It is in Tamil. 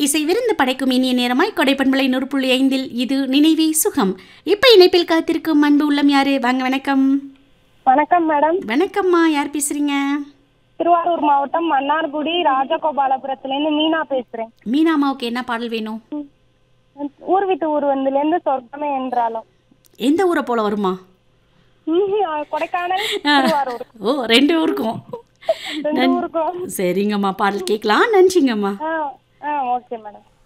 இசை விருந்து படைக்கும் இனிய நேரமாய் கொடைப்பண்பளை நூறு புள்ளி ஐந்தில் இது நினைவே சுகம் இப்ப இணைப்பில் காத்திருக்கும் அன்பு உள்ளம் யாரு வாங்க வணக்கம் வணக்கம் மேடம் வணக்கம்மா யார் பேசுறீங்க திருவாரூர் மாவட்டம் மன்னார்குடி ராஜகோபாலபுரத்துலேருந்து மீனா பேசுறேன் மீனாமாவுக்கு என்ன பாடல் வேணும் ஊர் விட்டு ஊர் வந்துலேருந்து சொர்க்கமே என்றாலும் எந்த ஊரை போல வருமா ம்ஹும், கொடைக்கானல் திருவாரூர் ஓ ரெண்டு ஊருக்கும் ரெண்டு ஊருக்கும் சரிங்கம்மா பாடல் கேட்கலாம் நன்றிங்கம்மா ஆ ஆ ஓகே மேடம்